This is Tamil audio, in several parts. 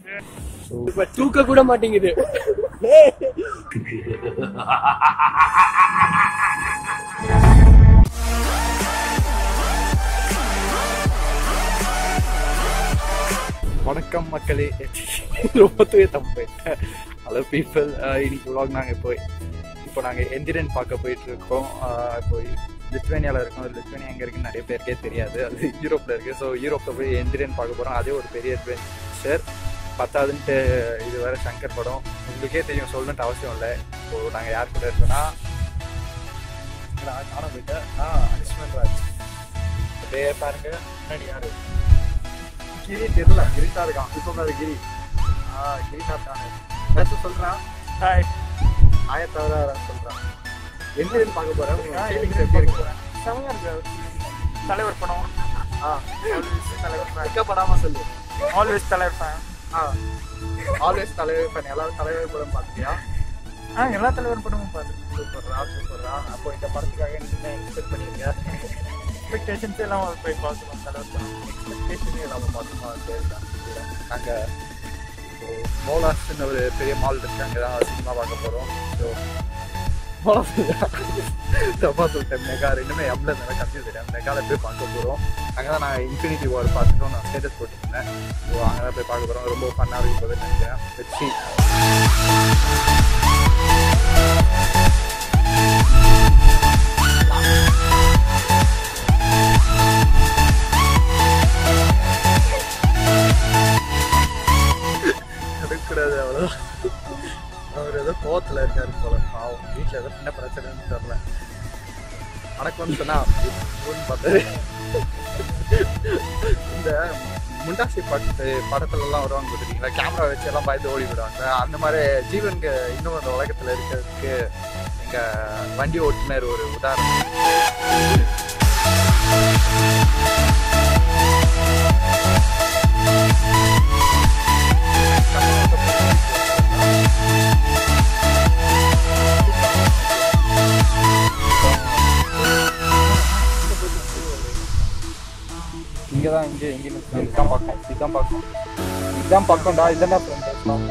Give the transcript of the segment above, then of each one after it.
இப்ப தூக்க கூட மாட்டேங்குது வணக்கம் மக்களே ரொம்ப தூய தம்பு ஹலோ பீப்புள் இன்னைக்கு vlog நாங்கள் இப்போ இப்போ நாங்கள் எந்திரன் பார்க்க போயிட்டு இருக்கோம் அஹ் இப்போ லித்வேனியாவில் இருக்கோம் லித்வேனியா எங்கே இருக்குன்னு நிறைய பேருக்கே தெரியாது அது யூரோப்பில் இருக்குது ஸோ யூரோப்பில் போய் எந்திரன் பார்க்க போகிறோம் அதே ஒரு பெரிய அட்வென்ச்சர் பத்தாவதுன்ட்டு இது வேற சங்கர் படம் உங்களுக்கே தெரியும் சொல்லணுன்ட்டு அவசியம் இல்லை இப்போ நாங்கள் யார் கூட இருக்கோம்னா காண போயிட்டேன் நான் அனிஷ்மன் ராஜ் அப்படியே பாருங்க முன்னாடி யாரு கிரி தெரியல கிரிட்டா இருக்கான் இப்போ பாரு கிரி ஆ கிரிட்டா இருக்கானே பேச சொல்றான் ஹாய் ஆயத்தவரா சொல்றான் எங்க பார்க்க போறேன் உங்க ஃபீலிங்ஸ் எப்படி இருக்கு செமையா இருக்கு தலைவர் படம் ஆ தலைவர் fan. வெக்கப்படாம சொல்லு ஆல்வேஸ் தலைவர் ஃபேன் ஆ ஆல்வேஸ் தலைவர் பண்ணி எல்லாரும் தலைவர் படம் பார்த்தியா ஆ எல்லா தலைவர் படமும் பாரு சூப்பர்ரா சூப்பர்ரா அப்போ இந்த படத்துக்காக என்ன எக்ஸ்பெக்ட் பண்ணிருக்க எக்ஸ்பெக்டேஷன்ஸ் எல்லாம் போய் பார்க்கலாம் தலைவர் படம் எக்ஸ்பெக்டேஷனே இல்லாமல் பார்த்தோமா சரிதான் நாங்கள் இப்போ மோலாஸ்ன்னு ஒரு பெரிய மால் இருக்கு அங்கே தான் சினிமா பார்க்க போகிறோம் ஸோ மோலாஸ் தப்பா சொல்லிட்டேன் மெகா ரெண்டுமே எவ்வளோ நேரம் கன்ஃபியூஸ் ஆகிட்டேன் மெகாவில் போய் பார்க்க போகிறோம் அங்கே தான் நான் இன்ஃபினிட்டி வார் பார்த்துட்டோம் நான் ஸ்டேட்டஸ் போட்டுருந்தேன் ஸோ அங்கே தான் போய் பார்க்க போகிறோம் ரொம்ப ஃபன்னாக இருக்கும் போது நினைக்கிறேன் வச்சு எடுக்கூடாது அவ்வளோ அவர் ஏதோ கோவத்தில் இருக்காரு போல பாவம் வீட்டில் ஏதோ என்ன பிரச்சனைன்னு தெரியல வணக்கம்னு சொன்னா ஃபோன் பார்த்தாரு இந்த முண்டாசி படத்து படத்துலலாம் வருவாங்க பார்த்துருக்கீங்களா கேமரா வச்சு எல்லாம் பயந்து ஓடி விடுவாங்க அந்த மாதிரி ஜீவனுக்கு இன்னும் அந்த உலகத்தில் இருக்கிறதுக்கு எங்கள் வண்டி ஓட்டுநர் ஒரு உதாரணம் இங்கே தான் இங்கே இங்கே இதுதான் பார்க்கும் இதுதான் பார்க்கும் இதுதான் பார்க்கும்டா இதுதான் ஃப்ரெண்ட்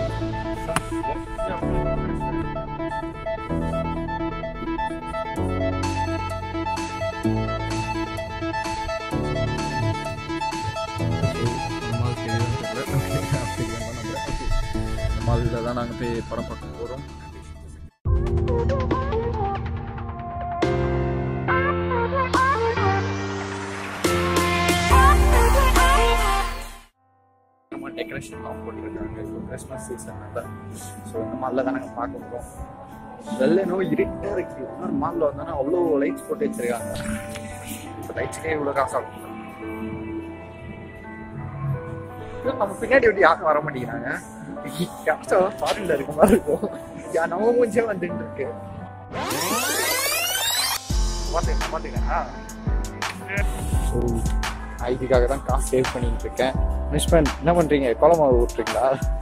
மாலில் தான் நாங்கள் போய் படம் பார்க்க போகிறோம் நம்ம டெக்கரேஷன்லாம் போட்டுருக்காங்க இப்போ கிறிஸ்மஸ் சீசன்னால ஸோ இந்த மாலில் தான் நாங்கள் பார்க்க போகிறோம் வெள்ளனோ இருட்டாக இருக்கு இன்னொரு மாலில் வந்தோன்னா அவ்வளோ லைட்ஸ் போட்டு வச்சிருக்காங்க இப்போ லைட்ஸ்க்கே இவ்வளோ காசு ஆகும் நம்ம பின்னாடி விட்டு யாரும் வர மாட்டேங்கிறாங்க கஷ்டம் ஃபாரின்ல இருக்க மாதிரி இருக்கும் யா நம்ம மூஞ்சே வந்துட்டு இருக்கு மாட்டேங்க மாட்டேங்க ஸோ ஐடிக்காக தான் காசு சேவ் பண்ணிட்டு இருக்கேன் மிஸ்பன் என்ன பண்றீங்க குளமாவு விட்டுறீங்களா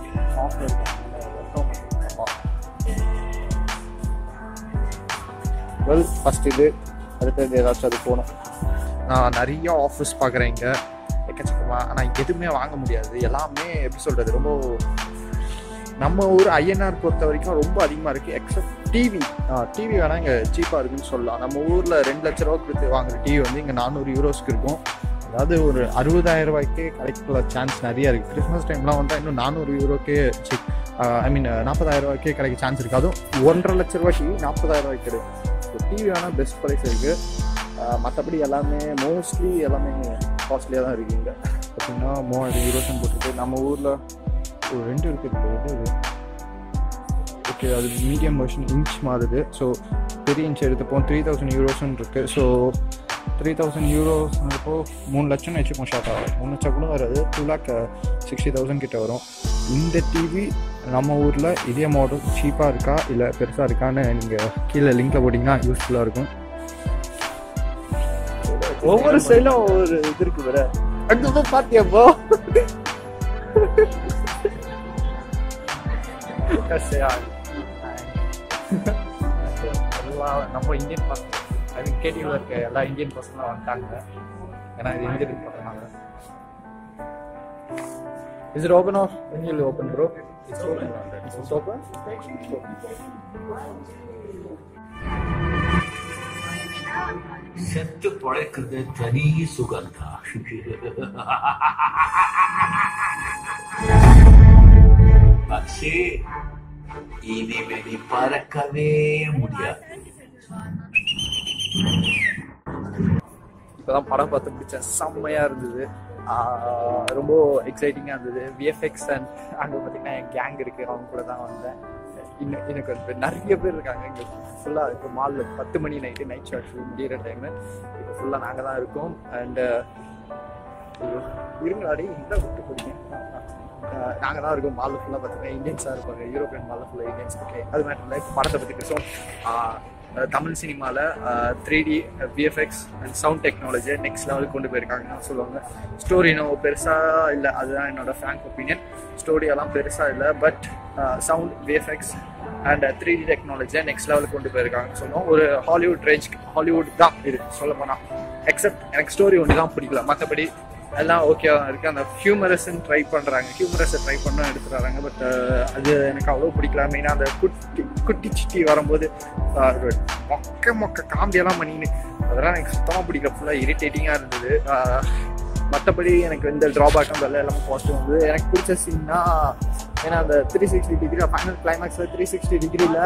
வெல் ஃபர்ஸ்ட் இது அடுத்தது ஏதாச்சும் அது போகணும் நான் நிறைய ஆஃபீஸ் பார்க்குறேன் இங்கே எக்கச்சக்கமா ஆனால் எதுவுமே வாங்க முடியாது எல்லாமே எப்படி சொல்கிறது ரொம்ப நம்ம ஊர் ஐஎன்ஆர் பொறுத்த வரைக்கும் ரொம்ப அதிகமாக இருக்குது எக்ஸப்ட் டிவி டிவி வேணால் இங்கே சீப்பாக இருக்குன்னு சொல்லலாம் நம்ம ஊரில் ரெண்டு லட்ச ரூபா கொடுத்து வாங்குற டிவி வந்து இங்கே நானூறு யூரோஸ்க்கு இருக்கும் அதாவது ஒரு அறுபதாயிரம் ரூபாய்க்கே கிடைக்கல சான்ஸ் நிறைய இருக்குது கிறிஸ்மஸ் டைம்லாம் வந்தால் இன்னும் நானூறு யூரோக்கே ஐ மீன் நாற்பதாயிரம் ரூபாய்க்கே கிடைக்க சான்ஸ் இருக்குது அதுவும் ஒன்றரை லட்ச ரூபாய்க்கு நாற்பதாயிரம் ரூபாய்க்கு கிடைக்கும் ஸோ டிவி வேணால் பெஸ்ட் ப்ரைஸ் இருக்குது மற்றபடி எல்லாமே மோஸ்ட்லி எல்லாமே காஸ்ட்லியாக தான் இருக்குது இங்கே பார்த்தீங்கன்னா மூவாயிரம் யூரோஸ்ன்னு போட்டுருக்கு நம்ம ஊரில் ஒரு ரெண்டு இருக்குது இது இது ஓகே அது மீடியம் வெர்ஷன் இன்ச் மாறுது ஸோ பெரிய இன்ச் எடுத்துப்போம் த்ரீ தௌசண்ட் யூரோஸ்ன்னு இருக்குது ஸோ த்ரீ தௌசண்ட் யூரோஸ்ன்றப்போ மூணு லட்சம்னு வச்சுப்போம் ஷார்ட் ஆகும் மூணு லட்சம் கூட வராது டூ லேக் சிக்ஸ்டி தௌசண்ட் கிட்ட வரும் இந்த டிவி நம்ம ஊரில் இதே மாடல் சீப்பாக இருக்கா இல்லை பெருசாக இருக்கான்னு நீங்கள் கீழே லிங்க்கில் போட்டிங்கன்னா யூஸ்ஃபுல்லாக இருக்கும் ஒவ்வொரு சைடும் ஒவ்வொரு இது இருக்கு வேற அங்க போய் பாத்தியாப்போ கஷ்டையா எல்லாம் நம்ம இந்தியன் பசங்க ஐ மீன் கேடியூல இருக்க எல்லா இந்தியன் பசங்களும் வந்துட்டாங்க ஏன்னா இது இந்தியன் பண்ணாங்க Is it open or when will it open, bro? It's open. It's open. செத்து பழைக்கிறது தனி சுகந்தா പക്ഷേ இனிமே நீ பறக்கவே முடியாது இப்போதான் படம் பார்த்து முடிச்சேன் செம்மையா இருந்தது ஆஹ் ரொம்ப எக்ஸைட்டிங்காக இருந்தது விஎஃப்எக்ஸ் அண்ட் அங்கே பார்த்தீங்கன்னா என் கேங் இருக்கு அவங்க கூட தான் வந்தேன் இன்னும் எனக்கு வந்து நிறைய பேர் இருக்காங்க இங்கே ஃபுல்லாக இப்போ மாலில் பத்து மணி நைட்டு நைட் ஷாட் முடிகிற டைமு இப்போ ஃபுல்லாக நாங்கள் தான் இருக்கோம் அண்டு இருங்களாடி இந்த விட்டு போறீங்க நாங்கள் தான் இருக்கோம் மாலில் ஃபுல்லாக பார்த்தீங்கன்னா இந்தியன்ஸாக இருப்பாங்க யூரோப்பியன் மாலில் ஃபுல்லாக இந்தியன்ஸ் ஓகே அது மட்டும் இல்லை இப்போ படத்தை பற்றி பேசுவோம் ஆஹ் அஹ் தமிழ் சினிமாவில் three D VFX and sound டெக்னாலஜியை நெக்ஸ்ட் லெவலுக்கு கொண்டு போயிருக்காங்கன்னு சொல்லுவாங்க ஸ்டோரி இன்னும் பெருசாக இல்லை அதுதான் என்னோட ஃப்ராங்க் ஒப்பீனியன் ஸ்டோரி எல்லாம் பெருசாக இல்லை but sound VFX and three D டெக்னாலஜியை நெக்ஸ்ட் லெவலுக்கு கொண்டு போயிருக்காங்கன்னு சொல்லுவோம் ஒரு ஹாலிவுட் ரேஞ்ச் ஹாலிவுட் தான் இது சொல்ல போனால் எக்ஸப்ட் எனக்கு ஸ்டோரி ஒன்று தான் பிடிக்கல மற்றபடி எல்லாம் ஓகேவா இருக்குது அந்த ஹியூமரஸ்ன்னு ட்ரை பண்ணுறாங்க ஹியூமரஸை ட்ரை பண்ண எடுத்துறாங்க பட் அது எனக்கு அவ்வளோ பிடிக்கல மெயினாக அந்த குட்டி குட்டி சிட்டி வரும்போது ஆஹ், ஒரு மொக்க மொக்க காமெடியெல்லாம் பண்ணின்னு அதெல்லாம் எனக்கு சுத்தமாக பிடிக்கல ஃபுல்லாக இரிட்டேட்டிங்காக இருந்தது மற்றபடி எனக்கு இந்த ட்ராபேக்கும் வெள்ள எல்லாமே பாசிட்டிவ் வந்து எனக்கு பிடிச்ச சீன்னா ஏன்னா அந்த த்ரீ சிக்ஸ்டி டிகிரி ஃபைனல் கிளைமேக்ஸில் த்ரீ சிக்ஸ்டி டிகிரியில்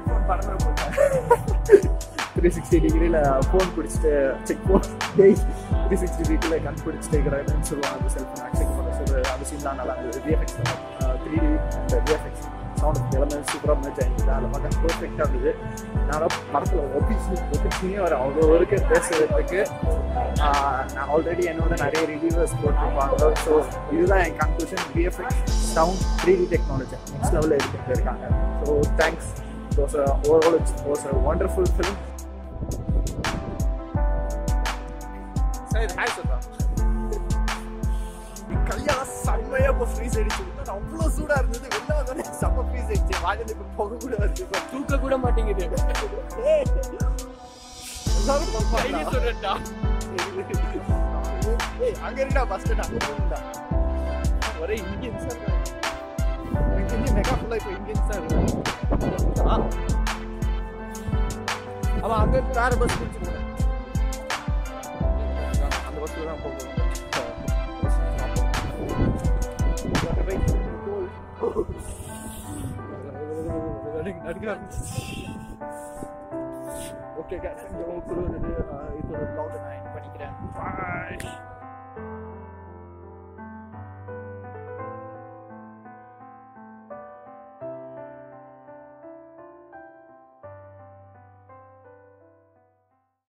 த்ரீ சிக்ஸ்டி டிகிரியில் ஃபோன் பிடிச்சிட்டு செக் ஃபோன் டேய் த்ரீ சிக்ஸ்டி டிகிரியில் கண் பிடிச்சிட்டு இருக்கிறாங்கன்னு சொல்லுவாங்க அந்த செல்ஃபோன் ஆக்சிங் பண்ண சொல்லுறது அந்த சீன்லாம் நல்லா இருந்தது விஎஃப்எக்ஸ் த்ரீ டி அந்த விஎஃப்எக்ஸ் சவுண்ட் எல்லாமே சூப்பராக மேட்ச் ஆகிருந்தது அதில் பார்த்தா பர்ஃபெக்டாக இருந்தது நான் படத்தில் ஒபிசி ஒபிசினே வர அவ்வளோ இருக்கு பேசுறதுக்கு ஆஹ் நான் ஆல்ரெடி என்னோட நிறைய ரிவ்யூவர்ஸ் போட்டிருப்பாங்க ஸோ இதுதான் என் conclusion VFX sound three D technology next லெவலில் எடுத்துகிட்டு இருக்காங்க so thanks was overall it's was a wonderful film சரி ஹாய் சொல்றா கல்யாணம் செம்மையா இப்போ ஃப்ரீஸ் அடிச்சு விட்டது அவ்வளோ சூடா இருந்தது வெளில வந்தோடனே செம்ம ஃப்ரீஸ் அடிச்சு வாங்கிட்டு இப்போ புகை கூட வருது இப்போ தூக்க கூட மாட்டேங்குது ஏய், எல்லாரும் பார்ப்பாங்களா? கையை சொல்றேன்டா. ஏய், அங்க இருக்கா பஸ் ஸ்டாண்ட் அங்க இருக்குடா ஒரே இந்தியன்ஸா இருக்காங்க. எனக்கு தெரிஞ்சு மெகா ஃபுல்லா இப்போ இந்தியன்ஸ் தான் இருக்கு ஆ. அவன் அங்க இருந்து வேற பஸ் பிடிச்சு போனேன் அந்த பஸ்ல தான் போகணும் நடுக்க ஆரம்பிச்சிச்சு ஓகே கேஸ் இந்த உங்களுக்கு இதோட ப்ளாக் நான் பண்ணிக்கிறேன் பாய்